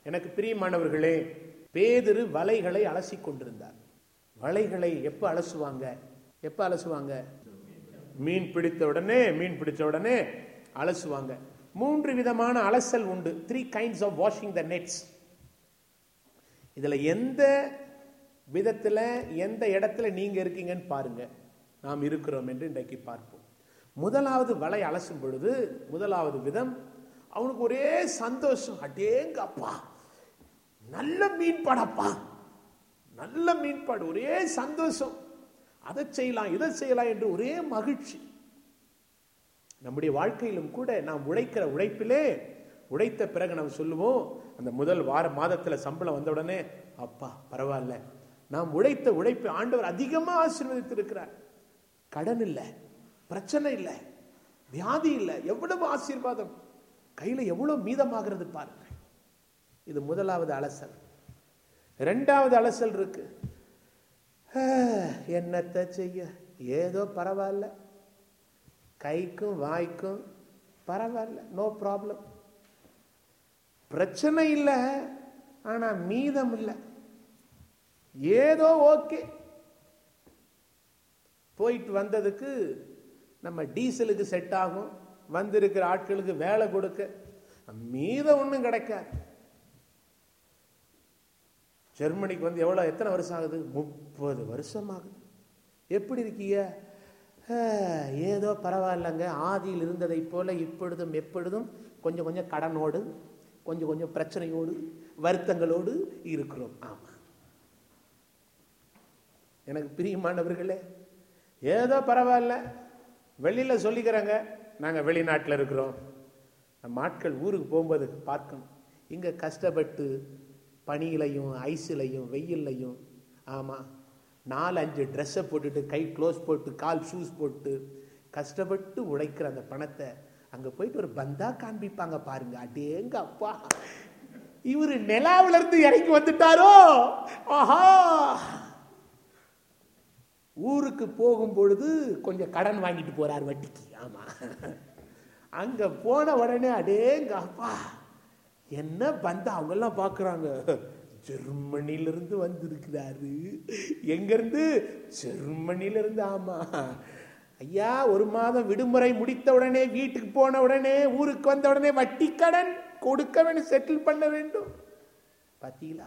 எனக்கு பிரியமானவர்களே பேதுரு வலைகளை அலசி கொண்டிருந்தார் வலைகளை எப்ப அலசுவாங்க எப்ப அலசுவாங்க மீன் பிடித்த உடனே மீன் பிடிச்ச உடனே அலசுவாங்க மூன்று விதமான அலசல் உண்டு three kinds of washing the nets இதுல எந்த விதத்துல எந்த இடத்துல நீங்க இருக்கீங்கன்னு பாருங்க நாம் இருக்கிறோம் என்று இன்றைக்கு பார்ப்போம் முதலாவது வலை அலசும் பொழுது முதலாவது விதம் அவனுக்கு ஒரே சந்தோஷம் அடேங்க அப்பா நல்ல மீன் படப்பா நல்ல மீன்பாடு ஒரே சந்தோஷம் அதை செய்யலாம் இதை செய்யலாம் என்று ஒரே மகிழ்ச்சி நம்முடைய வாழ்க்கையிலும் கூட நாம் உழைக்கிற உழைப்பிலே உழைத்த பிறகு நாம் சொல்லுவோம் அந்த முதல் வார மாதத்துல சம்பளம் வந்த உடனே அப்பா பரவாயில்ல நாம் உழைத்த உழைப்பை ஆண்டவர் அதிகமா ஆசீர்வதித்திருக்கிறார் கடன் இல்லை பிரச்சனை இல்லை வியாதி இல்லை எவ்வளவு ஆசீர்வாதம் கையில எவ்வளவு மீதமாகிறது பாருங்க இது முதலாவது அலசல் ரெண்டாவது அலசல் இருக்கு ஆஹ், என்னத்தை செய்ய ஏதோ பரவாயில்ல கைக்கும் வாய்க்கும் பரவாயில்ல நோ ப்ராப்ளம் பிரச்சனை இல்லை ஆனா மீதம் இல்லை ஏதோ ஓகே போயிட்டு வந்ததுக்கு நம்ம டீசலுக்கு செட் ஆகும் வந்திருக்கிற ஆட்களுக்கு வேலை கொடுக்க மீதம் ஒன்றும் கிடைக்காது ஜெர்மனிக்கு வந்து எவ்வளோ எத்தனை வருஷம் ஆகுது முப்பது வருஷம் ஆகுது எப்படி இருக்கீங்க "ஆஹ், ஏதோ பரவாயில்லைங்க ஆதியில் இருந்ததைப் போல இப்பொழுதும் எப்பொழுதும் கொஞ்சம் கொஞ்சம் கடனோடு கொஞ்சம் கொஞ்சம் பிரச்சனையோடு வருத்தங்களோடு இருக்கிறோம் ஆமா எனக்கு பிரியமானவர்களே ஏதோ பரவாயில்ல வெளியில சொல்லிக்கிறாங்க நாங்க வெளிநாட்டில் இருக்கிறோம் நம்ம ஆட்கள் ஊருக்கு போகும்போது பார்க்கணும் இங்க கஷ்டப்பட்டு பனியிலையும் ஐஸ்லையும் வெயில்லையும் ஆமா நாலு அஞ்சு ட்ரெஸ்ஸை போட்டுட்டு கை க்ளோஸ் போட்டு கால் ஷூஸ் போட்டு கஷ்டப்பட்டு உழைக்கிற அந்த பணத்தை அங்க போயிட்டு ஒரு பந்தா காண்பிப்பாங்க பாருங்க அடேங்க அப்பா இவரு நிலாவில இருந்து இறங்கி வந்துட்டாரோ ஆஹா ஊருக்கு போகும் பொழுது கொஞ்சம் கடன் வாங்கிட்டு போறார் வட்டிக்கு ஆமா அங்க போன உடனே அடேங்க அப்பா என்ன பந்த அவங்க எல்லாம் பாக்குறாங்க ஜெர்மனில இருந்து வந்திருக்கிறாரு எங்க இருந்து ஜெர்மனில இருந்து ஆமா ஐயா ஒரு மாதம் விடுமுறை முடித்த உடனே வீட்டுக்கு போன உடனே ஊருக்கு வந்த உடனே வட்டி கடன் கொடுக்க வேண்டும் செட்டில் பண்ண வேண்டும் பாத்தீங்களா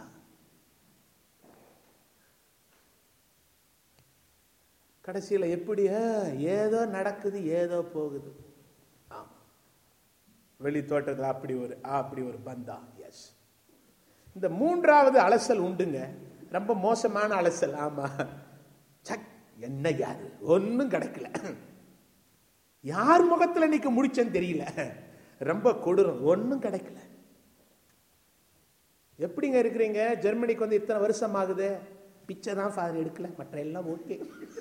கடைசியில் எப்படி ஆ, ஏதோ நடக்குது ஏதோ போகுது ஆமா வெளி தோட்டத்தில் அப்படி ஒரு அப்படி ஒரு பந்தா எஸ் இந்த மூன்றாவது அலசல் உண்டுங்க ரொம்ப மோசமான அலசல் ஆமா சக் என்ன யாரு ஒன்றும் கிடைக்கல யார் முகத்துல இன்னைக்கு முடிச்சேன்னு தெரியல ரொம்ப கொடூரம் ஒன்றும் கிடைக்கல எப்படிங்க இருக்கிறீங்க ஜெர்மனிக்கு வந்து இத்தனை வருஷம் ஆகுது பிச்சை தான் ஃபாதர் எடுக்கல மற்ற எல்லாம் ஓகே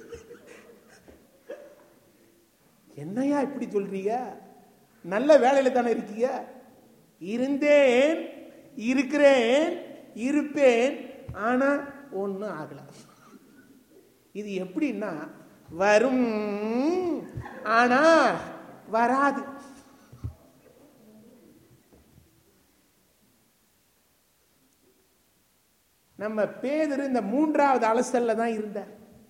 என்னையா இப்படி சொல்றீங்க நல்ல வேலையில தானே இருக்கீங்க இருந்தேன் இருக்கிறேன் இருப்பேன் ஆனா ஒன்றும் ஆகல இது எப்படின்னா வரும் ஆனா வராது நம்ம பேதர் இந்த மூன்றாவது அலசல்ல தான் இருந்தார்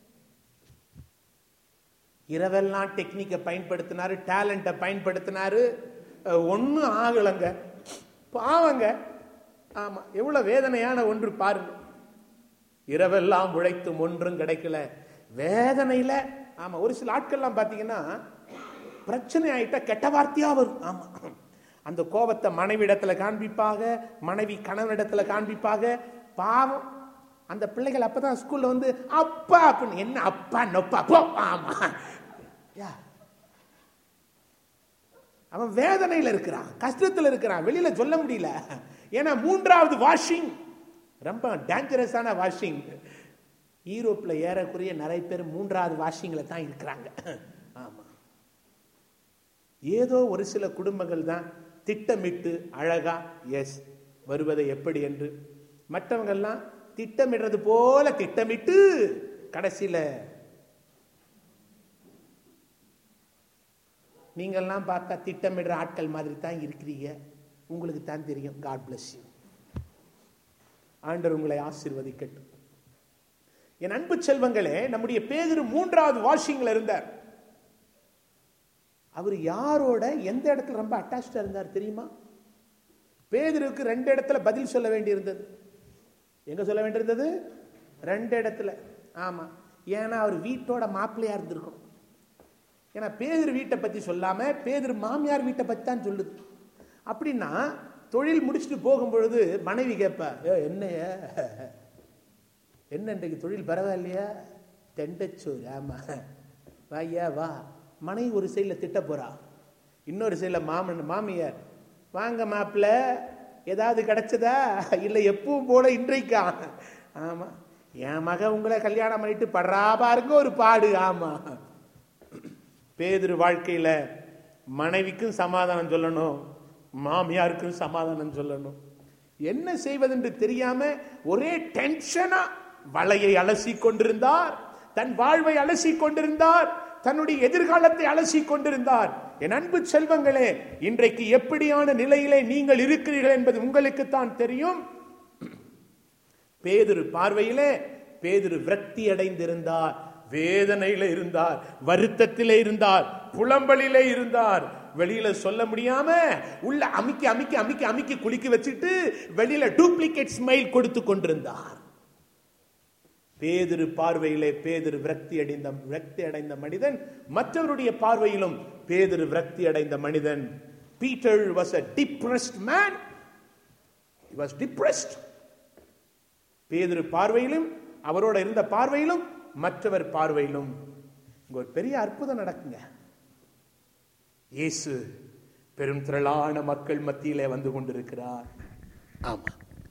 இரவெல்லாம் டெக்னிக்கை பயன்படுத்தினாரு டேலண்ட்டை பயன்படுத்தினாரு ஒன்றும் ஆகலைங்க பாவங்க ஆமா எவ்வளவு வேதனையான ஒன்று பாருங்க இரவெல்லாம் உழைத்தும் ஒன்றும் கிடைக்கல வேதனையில ஆமா ஒரு சில ஆட்கள்லாம் பாத்தீங்கன்னா பிரச்சனை ஆயிட்டா கெட்ட வார்த்தையா வரும் ஆமா அந்த கோபத்தை மனைவி இடத்துல காண்பிப்பாக மனைவி கணவனிடத்துல காண்பிப்பாக பாவம் அந்த பிள்ளைகள் அப்பதான் ஸ்கூல்ல வந்து அப்பா அப்படின்னு என்ன அப்பா நொப்பா போ ஆமா யா. அவன் வேதனையில இருக்கிறான் கஷ்டத்துல இருக்கிறான் வெளியில சொல்ல முடியல ஏன்னா மூன்றாவது வாஷிங் ரொம்ப டேஞ்சரஸான வாஷிங் யூரோப்ல ஏறக்குறைய நிறைய பேர் மூன்றாவது வாஷிங்ல தான் இருக்கிறாங்க ஆமா ஏதோ ஒரு சில குடும்பங்கள் தான் திட்டமிட்டு அழகா எஸ் வருவதை எப்படி என்று மற்றவங்கெல்லாம் திட்டமிடுறது போல திட்டமிட்டு கடைசியில நீங்கள்லாம் பார்த்தா திட்டமிடுற ஆட்கள் மாதிரி தான் இருக்கிறீங்க உங்களுக்கு தான் தெரியும் காட் bless யூ ஆண்டவர் உங்களை ஆசீர்வதிக்கட்டும் என் அன்பு செல்வங்களே நம்முடைய பேதுரு மூன்றாவது வாஷிங்ல இருந்தார் அவர் யாரோட எந்த இடத்துல ரொம்ப அட்டாச்சா இருந்தார் தெரியுமா பேதுருக்கு ரெண்டு இடத்துல பதில் சொல்ல வேண்டியிருந்தது எங்க சொல்ல வேண்டியிருந்தது ரெண்டு இடத்துல ஆமா ஏன்னா அவர் வீட்டோட மாப்பிள்ளையா இருந்திருக்கும் ஏன்னா பேதர் வீட்டை பத்தி சொல்லாம பேதர் மாமியார் வீட்டை பத்தி தான் சொல்லுது அப்படின்னா தொழில் முடிச்சுட்டு போகும்பொழுது மனைவி கேட்பா ஏ என்னைய என்ன இன்றைக்கு தொழில் பரவாயில்லையா தெண்டச்சோறு ஆமா வாய்யா வா மனைவி ஒரு சைடில் திட்ட போறா இன்னொரு சைடில் மாமன் மாமியார் வாங்க மாப்பிள்ள ஏதாவது கிடைச்சதா இல்லை எப்பவும் போல இன்றைக்கா ஆமா என் மக உங்களை கல்யாணம் பண்ணிட்டு படுறா பாருங்க ஒரு பாடு ஆமா பேதுரு வாழ்க்கையில மனைவிக்கும் சமாதானம் சொல்லணும் மாமியாருக்கும் சமாதானம் சொல்லணும் என்ன செய்வதென்று தெரியாம ஒரே டென்ஷனா வலையை அலசி கொண்டிருந்தார் தன் வாழ்வை அலசி கொண்டிருந்தார் தன்னுடைய எதிர்காலத்தை அலசி கொண்டிருந்தார் என் அன்பு செல்வங்களே இன்றைக்கு எப்படியான நிலையிலே நீங்கள் இருக்கிறீர்கள் என்பது உங்களுக்கு தான் தெரியும் பேதுரு பார்வையிலே பேதுரு விரக்தி அடைந்திருந்தார் வேதனையில இருந்தார் வருத்தத்திலே இருந்தார் புலம்பலிலே இருந்தார் வெளியில சொல்ல முடியாம உள்ள அமுக்கி அமுக்கி அமுக்கி அமுக்கி குளிக்க வச்சுட்டு வெளியில டூப்ளிகேட் ஸ்மைல் கொடுத்து கொண்டிருந்தார் பேதிரு பார்வையிலே பேதிரு விரக்தி அடைந்த விரக்தி அடைந்த மனிதன் மற்றவருடைய பார்வையிலும் பேதிரு விரக்தி அடைந்த மனிதன் Peter was a depressed man he was depressed பேதிரு பார்வையிலும் அவரோட இருந்த பார்வையிலும் மற்றவர் பார்வையிலும் இங்க ஒரு பெரிய அற்புதம் நடக்குங்க இயேசு பெரும் திரளான மக்கள் மத்தியிலே வந்து கொண்டிருக்கிறார் ஆமா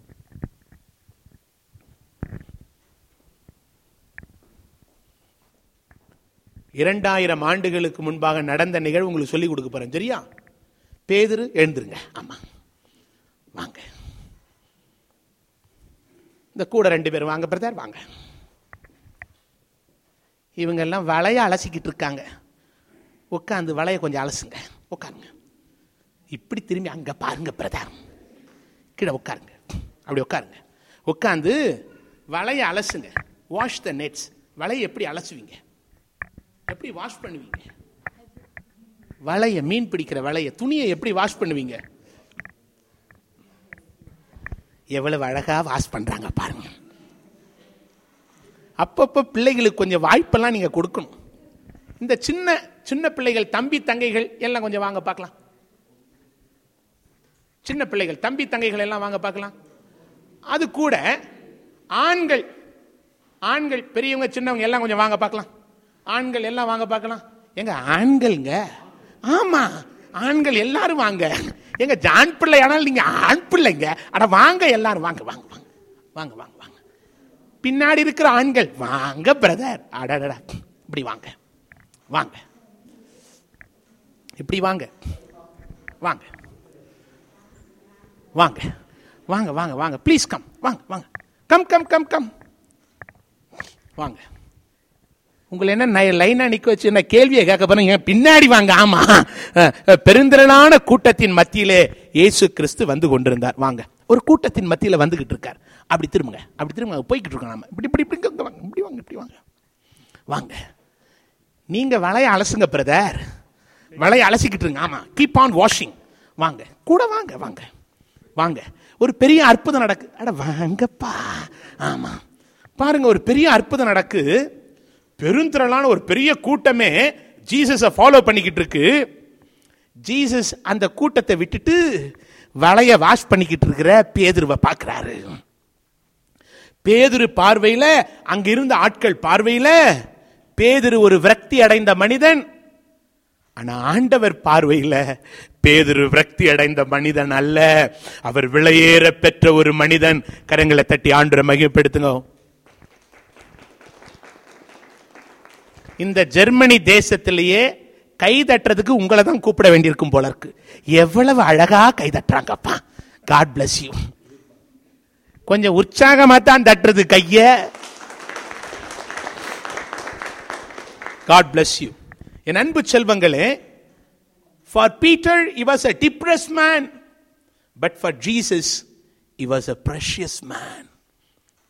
இரண்டாயிரம் ஆண்டுகளுக்கு முன்பாக நடந்த நிகழ்வு உங்களுக்கு சொல்லிக் கொடுக்க போறேன் சரியா பேதுரு எழுந்துருங்க ஆமா வாங்க இந்த கூட ரெண்டு பேரும் வாங்க பிரதர் வாங்க இவங்க எல்லாம் வலைய அலசிக்கிட்டு இருக்காங்க உட்காந்து வலைய கொஞ்சம் அலசுங்க உட்காருங்க இப்படி திரும்பி அங்க பாருங்க பிரதர் கீழே உட்காருங்க அப்படி உட்காருங்க உட்காந்து வலைய அலசுங்க வாஷ் த நெட்ஸ் வலையை எப்படி அலசுவீங்க எப்படி வாஷ் பண்ணுவீங்க வலைய மீன் பிடிக்கிற வலைய துணியை எப்படி வாஷ் பண்ணுவீங்க எவ்வளவு அழகா வாஷ் பண்றாங்க பாருங்க அப்பப்ப பிள்ளைகளுக்கு கொஞ்சம் வாய்ப்பெல்லாம் நீங்க கொடுக்கணும் இந்த சின்ன சின்ன பிள்ளைகள் தம்பி தங்கைகள் எல்லாம் கொஞ்சம் வாங்க பார்க்கலாம் சின்ன பிள்ளைகள் தம்பி தங்கைகள் எல்லாம் வாங்க பார்க்கலாம் அது கூட ஆண்கள் ஆண்கள் பெரியவங்க சின்னவங்க எல்லாம் கொஞ்சம் வாங்க பார்க்கலாம் ஆண்கள் எல்லாம் வாங்க பார்க்கலாம் எங்க ஆண்கள்ங்க ஆமா ஆண்கள் எல்லாரும் வாங்க எங்க ஜான் பிள்ளை ஆனால் நீங்க ஆண் பிள்ளைங்க அட வாங்க எல்லாரும் வாங்க வாங்க வாங்க வாங்க வாங்க வாங்க பின்னாடி இருக்கிற ஆண்கள் வாங்க பிரதர் அடடடா இப்படி வாங்க வாங்க இப்படி வாங்க வாங்க வாங்க வாங்க வாங்க வாங்க ப்ளீஸ் கம் வாங்க வாங்க கம் கம் கம் கம் வாங்க உங்களை என்ன லைனா நிக்க வச்சு என்ன கேள்வியை கேட்க போறீங்க பின்னாடி வாங்க ஆமா அஹ், அஹ், பெருந்திரளான கூட்டத்தின் மத்தியிலே இயேசு கிறிஸ்து வந்து கொண்டிருந்தார் வாங்க ஒரு கூட்டத்தின் மத்தியில வந்துகிட்டு இருக்கார் அப்படி திரும்புங்க அப்படி திரும்ப போய்கிட்டு இருக்கோம் நாம இப்படி இப்படி இப்படி இங்க வாங்க இப்படி வாங்க இப்படி வாங்க வாங்க நீங்க வலைய அலசுங்க பிரதர் வலைய அலசிக்கிட்டு இருங்க ஆமா கீப் ஆன் வாஷிங் வாங்க கூட வாங்க வாங்க வாங்க ஒரு பெரிய அற்புதம் நடக்கு அட வாங்கப்பா ஆமா பாருங்க ஒரு பெரிய அற்புதம் நடக்கு பெருந்திரளான ஒரு பெரிய கூட்டமே ஜீசஸை ஃபாலோ பண்ணிக்கிட்டு இருக்கு ஜீசஸ் அந்த கூட்டத்தை விட்டுட்டு வலைய வாஷ் பண்ணிக்கிட்டு இருக்கிற பேதுருவை பார்க்கிறாரு பேதுரு பார்வையில அங்க இருந்த ஆட்கள் பார்வையில பேதுரு ஒரு விரக்தி அடைந்த மனிதன் ஆனா ஆண்டவர் பார்வையில பேதுரு விரக்தி அடைந்த மனிதன் அல்ல அவர் விலையேற பெற்ற ஒரு மனிதன் கரங்களை தட்டி ஆண்டரை மகிழ்ப்படுத்துங்க இந்த ஜெர்மனி தேசத்திலேயே கை தட்டுறதுக்கு உங்களை தான் கூப்பிட வேண்டியிருக்கும் போல இருக்கு எவ்வளவு அழகா கை தட்டுறாங்கப்பா காட் bless யூ கொஞ்சம் உற்சாகமா தான் தட்டுறது கைய காட் bless யூ என் அன்பு செல்வங்களே for Peter he was a depressed man but for jesus he was a precious man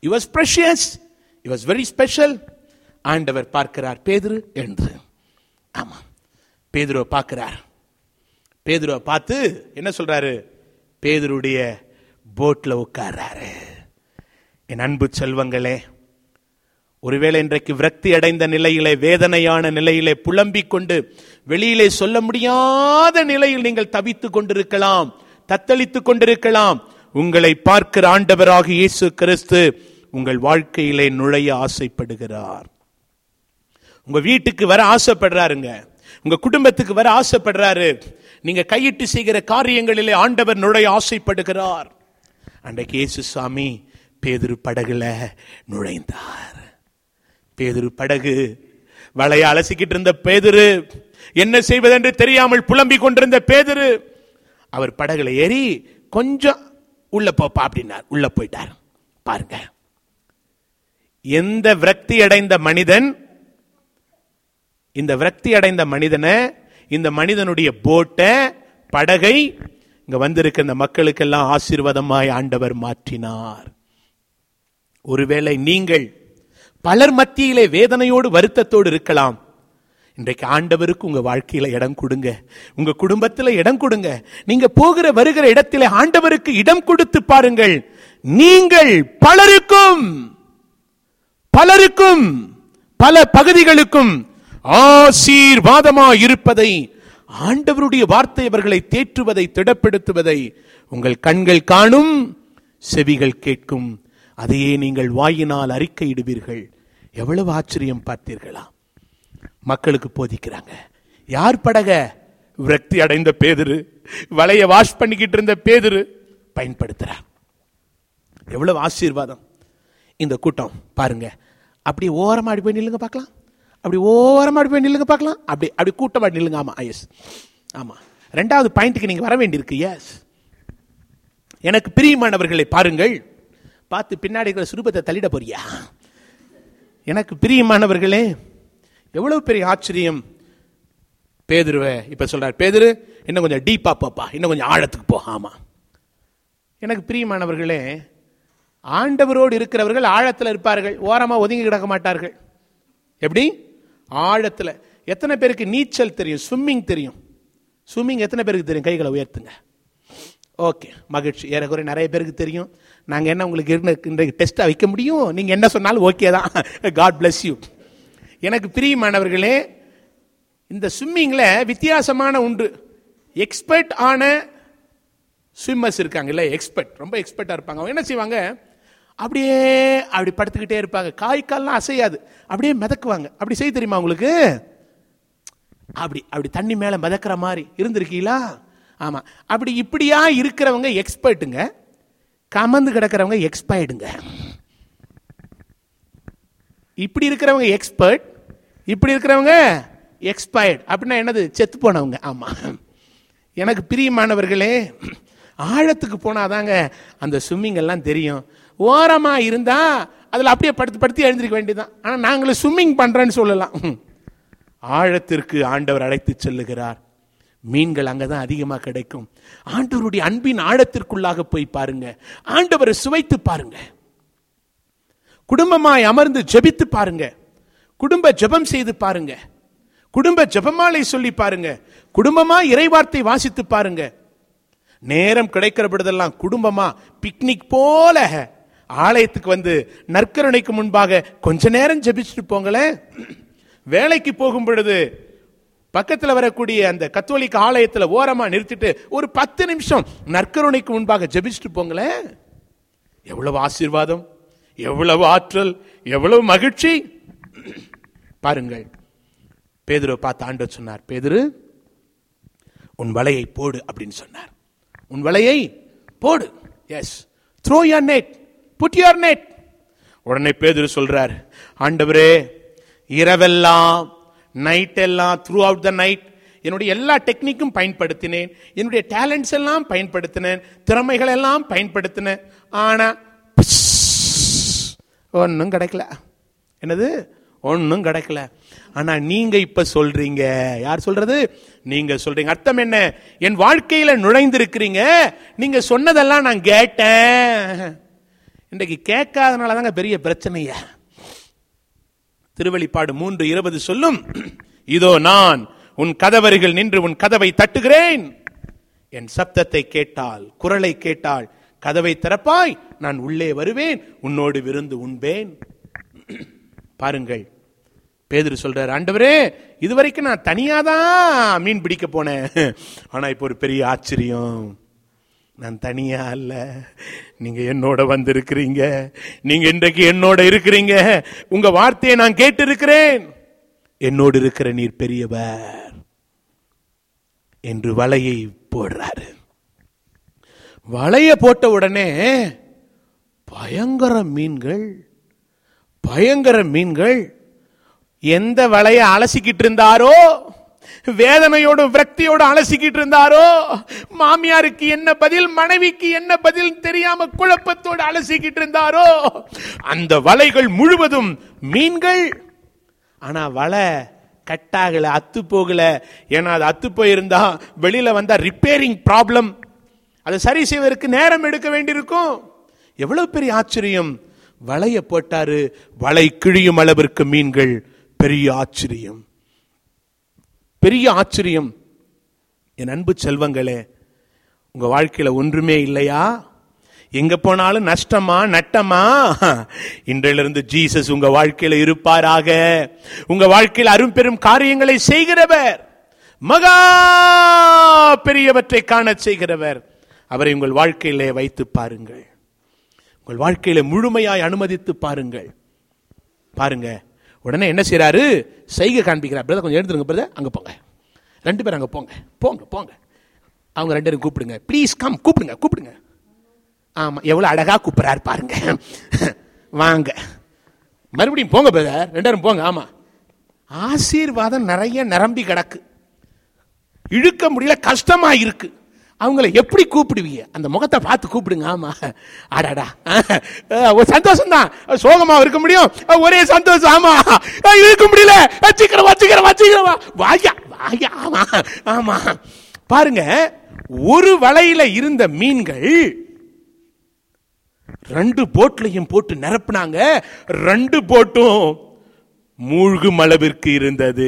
he was precious he was very special ஆண்டவர் பார்க்கிறார் பேதுரு என்று ஆமா பேதுருவை பார்க்கிறார் பேதுருவை பார்த்து என்ன சொல்றாரு பேதுருடைய போட்ல உட்கார்றாரு என் அன்பு செல்வங்களே ஒருவேளை இன்றைக்கு விரக்தி அடைந்த நிலையிலே வேதனையான நிலையிலே புலம்பிக் கொண்டு வெளியிலே சொல்ல முடியாத நிலையில் நீங்கள் தவித்துக் கொண்டிருக்கலாம் தத்தளித்துக் கொண்டிருக்கலாம் உங்களை பார்க்கிற ஆண்டவராக இயேசு கிறிஸ்து உங்கள் வாழ்க்கையிலே நுழைய ஆசைப்படுகிறார் உங்க வீட்டுக்கு வர ஆசைப்படுறாருங்க உங்க குடும்பத்துக்கு வர ஆசைப்படுறாரு நீங்க கையிட்டு செய்கிற காரியங்களிலே ஆண்டவர் நுழைய ஆசைப்படுகிறார் அன்றைக்கு இயேசு சாமி பேதுரு படகுல நுழைந்தார் பேதுரு படகு வலைய அலசிக்கிட்டு இருந்த பேதுரு என்ன செய்வதென்று தெரியாமல் புலம்பிக் கொண்டிருந்த பேதுரு அவர் படகுல ஏறி கொஞ்சம் உள்ள போப்பா அப்படின்னார் உள்ள போயிட்டார் பாருங்க எந்த விரக்தி அடைந்த மனிதன் இந்த விரக்தி அடைந்த மனிதனை இந்த மனிதனுடைய போட்டை படகை இங்க வந்திருக்க இந்த மக்களுக்கெல்லாம் ஆசீர்வாதமாய் ஆண்டவர் மாற்றினார் ஒருவேளை நீங்கள் பலர் மத்தியிலே வேதனையோடு வருத்தத்தோடு இருக்கலாம் இன்றைக்கு ஆண்டவருக்கு உங்க வாழ்க்கையில இடம் கொடுங்க உங்க குடும்பத்துல இடம் கொடுங்க நீங்க போகிற வருகிற இடத்திலே ஆண்டவருக்கு இடம் கொடுத்து பாருங்கள் நீங்கள் பலருக்கும் பலருக்கும் பல பகுதிகளுக்கும் ஆசீர்வாதமா இருப்பதை ஆண்டவருடைய வார்த்தை அவர்களை தேற்றுவதை திடப்படுத்துவதை உங்கள் கண்கள் காணும் செவிகள் கேட்கும் அதையே நீங்கள் வாயினால் அறிக்கையிடுவீர்கள் எவ்வளவு ஆச்சரியம் பார்த்தீர்களா மக்களுக்கு போதிக்கிறாங்க யார் படக விரக்தி அடைந்த பேதுரு வலைய வாஷ் பண்ணிக்கிட்டு இருந்த பேதுரு பயன்படுத்துறார் எவ்வளவு ஆசீர்வாதம் இந்த கூட்டம் பாருங்க அப்படி ஓரமா அப்படி போய் நில்லுங்க பார்க்கலாம் அப்படி ஓரமா அப்படி போய் நில்லுங்க பார்க்கலாம் அப்படி அப்படி கூட்டமா நில்லுங்க ஆமா எஸ் ஆமா ரெண்டாவது பாயிண்ட்டுக்கு நீங்க வர வேண்டியிருக்கு எஸ் எனக்கு பிரியமானவர்களை பாருங்கள் பார்த்து பின்னாடி இருக்கிற சுரூபத்தை தள்ளிட போறியா எனக்கு பிரியமானவர்களே எவ்வளவு பெரிய ஆச்சரியம் பேதுருவை இப்ப சொல்றார் பேதுரு இன்னும் கொஞ்சம் டீப்பா போப்பா இன்னும் கொஞ்சம் ஆழத்துக்கு போ ஆமா எனக்கு பிரியமானவர்களே ஆண்டவரோடு இருக்கிறவர்கள் ஆழத்தில் இருப்பார்கள் ஓரமா ஒதுங்கி கிடக்க மாட்டார்கள் எப்படி ஆழத்துல எத்தனை பேருக்கு நீச்சல் தெரியும் ஸ்விம்மிங் தெரியும் ஸ்விம்மிங் எத்தனை பேருக்கு தெரியும் கைகளை உயர்த்துங்க ஓகே மகிழ்ச்சி ஏறக்குறை நிறைய பேருக்கு தெரியும் நாங்கள் என்ன உங்களுக்கு இருந்த இன்றைக்கு டெஸ்ட்டாக வைக்க முடியும் நீங்கள் என்ன சொன்னாலும் ஓகே தான் காட் bless யூ எனக்கு பிரியமானவர்களே இந்த ஸ்விம்மிங்கில் வித்தியாசமான உண்டு எக்ஸ்பர்ட் ஆன ஸ்விம்மர்ஸ் இருக்காங்கல்ல எக்ஸ்பர்ட் ரொம்ப எக்ஸ்பர்ட்டாக இருப்பாங்க அவங்க என்ன செய்வாங்க அப்படியே அப்படி படுத்துக்கிட்டே இருப்பாங்க காய் கால்லாம் அசையாது அப்படியே மிதக்குவாங்க அப்படி செய்ய தெரியுமா உங்களுக்கு அப்படி அப்படி தண்ணி மேலே மிதக்கிற மாதிரி இருந்திருக்கீங்களா ஆமாம் அப்படி இப்படியா இருக்கிறவங்க எக்ஸ்பர்ட்டுங்க கமந்து கிடக்கிறவங்க எக்ஸ்பயர்டுங்க இப்படி இருக்கிறவங்க எக்ஸ்பர்ட் இப்படி இருக்கிறவங்க எக்ஸ்பயர்ட் அப்படின்னா என்னது செத்து போனவங்க ஆமாம் எனக்கு பிரியமானவர்களே ஆழத்துக்கு போனாதாங்க அந்த ஸ்விம்மிங் எல்லாம் தெரியும் ஓரமா இருந்தா அதில் அப்படியே படுத்து படுத்து எழுந்திருக்க வேண்டியதுதான் ஆனால் நாங்களும் ஸ்விம்மிங் பண்றேன்னு சொல்லலாம் ஆழத்திற்கு ஆண்டவர் அழைத்து செல்லுகிறார் மீன்கள் அங்கதான் அதிகமாக கிடைக்கும் ஆண்டவருடைய அன்பின் ஆழத்திற்குள்ளாக போய் பாருங்க ஆண்டவரை சுவைத்து பாருங்க குடும்பமாய் அமர்ந்து ஜெபித்து பாருங்க குடும்ப ஜெபம் செய்து பாருங்க குடும்ப ஜெபமாலை சொல்லி பாருங்க குடும்பமா இறைவார்த்தை வாசித்து பாருங்க நேரம் கிடைக்கிற பொழுதெல்லாம் குடும்பமா பிக்னிக் போல ஆலயத்துக்கு வந்து நற்கருணைக்கு முன்பாக கொஞ்ச நேரம் ஜெபிச்சுட்டு போங்களேன் வேலைக்கு போகும் பொழுது பக்கத்தில் வரக்கூடிய அந்த கத்தோலிக்க ஆலயத்தில் ஓரமா நிறுத்திட்டு ஒரு பத்து நிமிஷம் நற்கருணைக்கு முன்பாக ஜெபிச்சுட்டு போங்களேன் எவ்வளவு ஆசீர்வாதம் எவ்வளவு ஆற்றல் எவ்வளவு மகிழ்ச்சி பாருங்கள் பேதுருவை பார்த்து ஆண்டவர் சொன்னார் பேதுரு உன் வலையை போடு அப்படின்னு சொன்னார் உன் வலையை போடு yes throw your net put your net உடனே பேதுரு சொல்றார் ஆண்டவரே இரவெல்லாம் நைட் எல்லாம் த்ரூ அவுட் த நைட் என்னுடைய எல்லா டெக்னிக்கும் பயன்படுத்தினேன் என்னுடைய டேலண்ட்ஸ் எல்லாம் பயன்படுத்தினேன் திறமைகள் எல்லாம் பயன்படுத்தினேன் ஆனா ஒன்றும் கிடைக்கல என்னது ஒன்றும் கிடைக்கல ஆனா நீங்க இப்ப சொல்றீங்க யார் சொல்றது நீங்க சொல்றீங்க அர்த்தம் என்ன என் வாழ்க்கையில நுழைந்திருக்கிறீங்க நீங்க சொன்னதெல்லாம் நான் கேட்டேன் இன்றைக்கு கேட்காதனால தாங்க பெரிய பிரச்சனைய திருவெளிப்பாடு மூன்று இருபது சொல்லும் இதோ நான் உன் கதவருகில் நின்று உன் கதவை தட்டுகிறேன் என் சப்தத்தை கேட்டால் குரலை கேட்டால் கதவை திறப்பாய் நான் உள்ளே வருவேன் உன்னோடு விருந்து உண்பேன் பாருங்கள் பேதுரு சொல்றாரு ஆண்டவரே இதுவரைக்கும் நான் தனியா தான் மீன் பிடிக்க போனேன் ஆனா இப்போ ஒரு பெரிய ஆச்சரியம் நான் தனியா அல்ல நீங்க என்னோட வந்திருக்கிறீங்க நீங்க இன்றைக்கு என்னோட இருக்கிறீங்க உங்க வார்த்தையை நான் கேட்டு இருக்கிறேன் என்னோடு இருக்கிற நீர் பெரியவர் என்று வலையை போடுறாரு வலைய போட்ட உடனே பயங்கர மீன்கள் பயங்கர மீன்கள் எந்த வலைய அலசிக்கிட்டு இருந்தாரோ வேதனையோட விரக்தியோட அலசிக்கிட்டு இருந்தாரோ மாமியாருக்கு என்ன பதில் மனைவிக்கு என்ன பதில் தெரியாம குழப்பத்தோட அலசிக்கிட்டு இருந்தாரோ அந்த வலைகள் முழுவதும் மீன்கள் ஆனா வலை கட்டாகல அத்து போகல ஏன்னா அது அத்து போயிருந்தா வெளியில வந்தா ரிப்பேரிங் ப்ராப்ளம் அதை சரி செய்வதற்கு நேரம் எடுக்க வேண்டியிருக்கும் எவ்வளவு பெரிய ஆச்சரியம் வலைய போட்டாரு வலை கிழியும் அளவிற்கு மீன்கள் பெரிய ஆச்சரியம் பெரிய ஆச்சரியம் என் அன்பு செல்வங்களே உங்க வாழ்க்கையில ஒன்றுமே இல்லையா எங்க போனாலும் நஷ்டமா நட்டமா இன்றிலிருந்து ஜீசஸ் உங்க வாழ்க்கையில இருப்பாராக உங்க வாழ்க்கையில் அரும்பெரும் காரியங்களை செய்கிறவர் மகா பெரியவற்றை காணச் செய்கிறவர் அவரை உங்கள் வாழ்க்கையிலே வைத்து பாருங்கள் உங்கள் வாழ்க்கையில முழுமையாய் அனுமதித்து பாருங்கள் பாருங்க உடனே என்ன செய்யறாரு செய்கை காண்பிக்கிறார் பிரதர் கொஞ்சம் எடுத்துருங்க பிரதர் அங்க போங்க ரெண்டு பேரும் அங்க போங்க போங்க போங்க அவங்க ரெண்டு பேரும் கூப்பிடுங்க ப்ளீஸ் கம் கூப்பிடுங்க கூப்பிடுங்க ஆமா எவ்வளவு அழகா கூப்பிடுறாரு பாருங்க வாங்க மறுபடியும் போங்க பிரதர் ரெண்டு பேரும் போங்க ஆமா ஆசீர்வாதம் நிறைய நிரம்பி கிடக்கு இழுக்க முடியல கஷ்டமா இருக்கு அவங்கள எப்படி கூப்பிடுவீங்க அந்த முகத்தை பார்த்து கூப்பிடுங்க ஆமா அடாடா ஒரு சந்தோஷம் தான் சோகமா இருக்க முடியும் ஒரே சந்தோஷம் ஆமா இருக்க முடியல வச்சுக்கிறோம் வச்சுக்கிறோம் வச்சுக்கிறோம் வாயா வாயா ஆமா ஆமா பாருங்க ஒரு வலையில இருந்த மீன்கள் ரெண்டு போட்லையும் போட்டு நிரப்புனாங்க ரெண்டு போட்டும் மூழ்கும் அளவிற்கு இருந்தது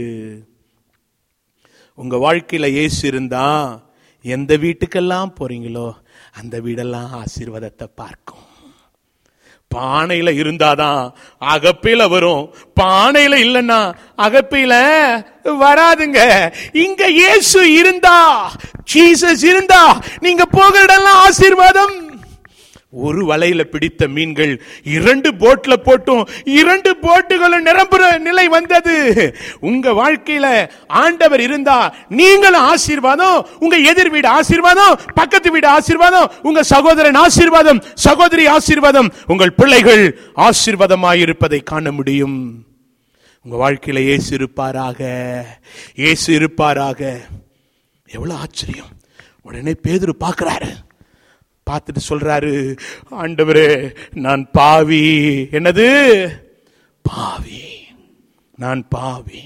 உங்க வாழ்க்கையில இயேசு இருந்தா எந்த வீட்டுக்கெல்லாம் போறீங்களோ அந்த வீடெல்லாம் ஆசீர்வாதத்தை பார்க்கும் பானையில இருந்தாதான் அகப்பையில வரும் பானையில இல்லைன்னா அகப்பையில வராதுங்க இங்க இயேசு இருந்தா ஜீசஸ் இருந்தா நீங்க போகிற இடம்லாம் ஆசீர்வாதம் ஒரு வலையில பிடித்த மீன்கள் இரண்டு போட்ல போட்டும் இரண்டு போட்டுகளும் நிரம்புற நிலை வந்தது உங்க வாழ்க்கையில ஆண்டவர் இருந்தா நீங்களும் ஆசீர்வாதம் உங்க எதிர் வீடு ஆசீர்வாதம் பக்கத்து வீடு ஆசீர்வாதம் உங்க சகோதரன் ஆசீர்வாதம் சகோதரி ஆசீர்வாதம் உங்கள் பிள்ளைகள் ஆசீர்வாதமாய் இருப்பதை காண முடியும் உங்க வாழ்க்கையில இயேசு இருப்பாராக இயேசு இருப்பாராக எவ்வளவு ஆச்சரியம் உடனே பேதுரு பார்க்கிறாரு பார்த்துட்டு சொல்றாரு ஆண்டவரே நான் பாவி என்னது பாவி நான் பாவி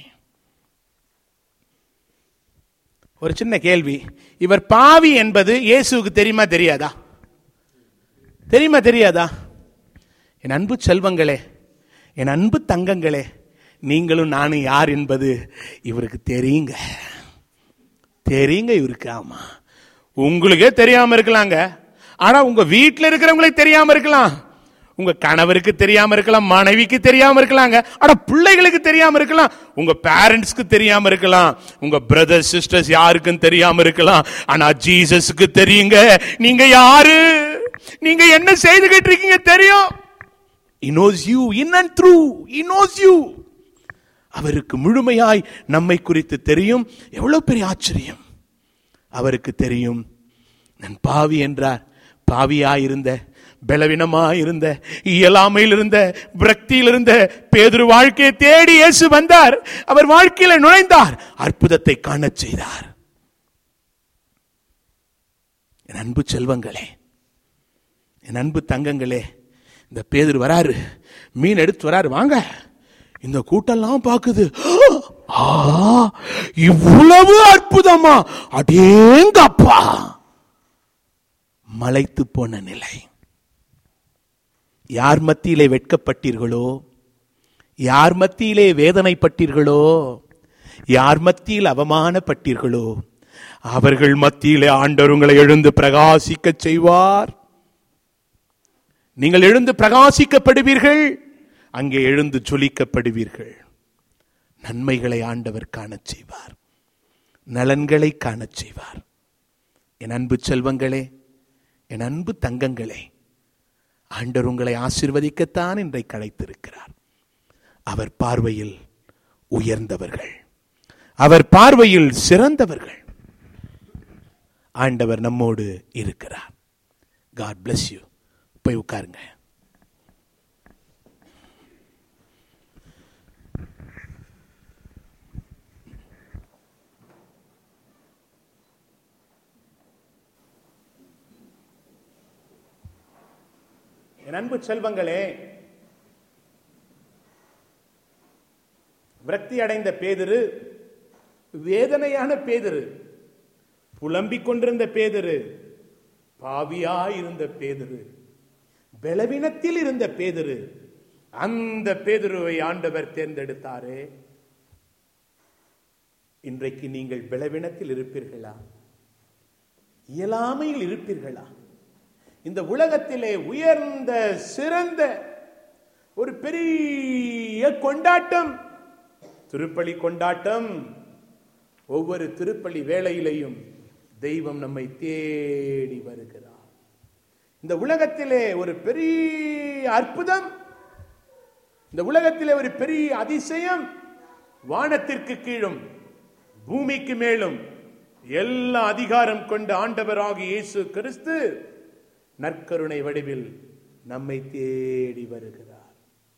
ஒரு சின்ன கேள்வி இவர் பாவி என்பது இயேசுவுக்கு தெரியுமா தெரியாதா தெரியுமா தெரியாதா என் அன்பு செல்வங்களே என் அன்பு தங்கங்களே நீங்களும் நானும் யார் என்பது இவருக்கு தெரியுங்க தெரியுங்க இவருக்கு ஆமா உங்களுக்கே தெரியாம இருக்கலாங்க ஆனா உங்க வீட்டுல இருக்கிறவங்களுக்கு தெரியாம இருக்கலாம் உங்க கணவருக்கு தெரியாம இருக்கலாம் மனைவிக்கு தெரியாம இருக்கலாங்க ஆனா பிள்ளைகளுக்கு தெரியாம இருக்கலாம் உங்க பேரண்ட்ஸ்க்கு தெரியாம இருக்கலாம் உங்க பிரதர் சிஸ்டர்ஸ் யாருக்கும் தெரியாம இருக்கலாம் ஆனா ஜீசஸுக்கு தெரியுங்க நீங்க யாரு நீங்க என்ன செய்துகிட்டு இருக்கீங்க தெரியும் knows you in and through knows you அவருக்கு முழுமையாய் நம்மை குறித்து தெரியும் எவ்வளவு பெரிய ஆச்சரியம் அவருக்கு தெரியும் நான் பாவி என்றார் பாவியாயிருந்த பலவீனமாயிருந்த இயலாமையில் இருந்த விரக்தியில் இருந்த பேதுரு வாழ்க்கையை தேடி இயேசு வந்தார் அவர் வாழ்க்கையில நுழைந்தார் அற்புதத்தை காணச் செய்தார் என் அன்பு செல்வங்களே என் அன்பு தங்கங்களே இந்த பேதுரு வராரு மீன் எடுத்து வராரு வாங்க இந்த கூட்டெல்லாம் பாக்குது ஆ, இவ்வளவு அற்புதமா அடேங்கப்பா மலைத்து போன நிலை யார் மத்தியிலே வெட்கப்பட்டீர்களோ யார் மத்தியிலே வேதனைப்பட்டீர்களோ யார் மத்தியில் அவமானப்பட்டீர்களோ அவர்கள் மத்தியிலே ஆண்டவர் உங்களை எழுந்து பிரகாசிக்க செய்வார் நீங்கள் எழுந்து பிரகாசிக்கப்படுவீர்கள் அங்கே எழுந்து ஜொலிக்கப்படுவீர்கள் நன்மைகளை ஆண்டவர் காணச் செய்வார் நலன்களை காணச் செய்வார் என் அன்பு செல்வங்களே என் அன்பு தங்கங்களே ஆண்டவர் உங்களை ஆசிர்வதிக்கத்தான் இன்றைக்கு அழைத்திருக்கிறார் அவர் பார்வையில் உயர்ந்தவர்கள் அவர் பார்வையில் சிறந்தவர்கள் ஆண்டவர் நம்மோடு இருக்கிறார் காட் பிளஸ் யூ போய் உட்காருங்க என் அன்பு செல்வங்களே விரக்தி அடைந்த பேதிரு வேதனையான பேதிரு புலம்பிக் கொண்டிருந்த பேதிரு பாவியாயிருந்த பேதிரு பலவீனத்தில் இருந்த பேதிரு அந்த பேதுருவை ஆண்டவர் தேர்ந்தெடுத்தாரே இன்றைக்கு நீங்கள் பலவீனத்தில் இருப்பீர்களா இயலாமையில் இருப்பீர்களா இந்த உலகத்திலே உயர்ந்த சிறந்த ஒரு பெரிய கொண்டாட்டம் திருப்பலி கொண்டாட்டம் ஒவ்வொரு திருப்பலி வேளையிலையும் தெய்வம் நம்மை தேடி வருகிறார் இந்த உலகத்திலே ஒரு பெரிய அற்புதம் இந்த உலகத்திலே ஒரு பெரிய அதிசயம் வானத்திற்கு கீழும் பூமிக்கு மேலும் எல்லா அதிகாரம் கொண்ட ஆண்டவராகிய இயேசு கிறிஸ்து நற்கருணை வடிவில் நம்மை தேடி வருகிறார்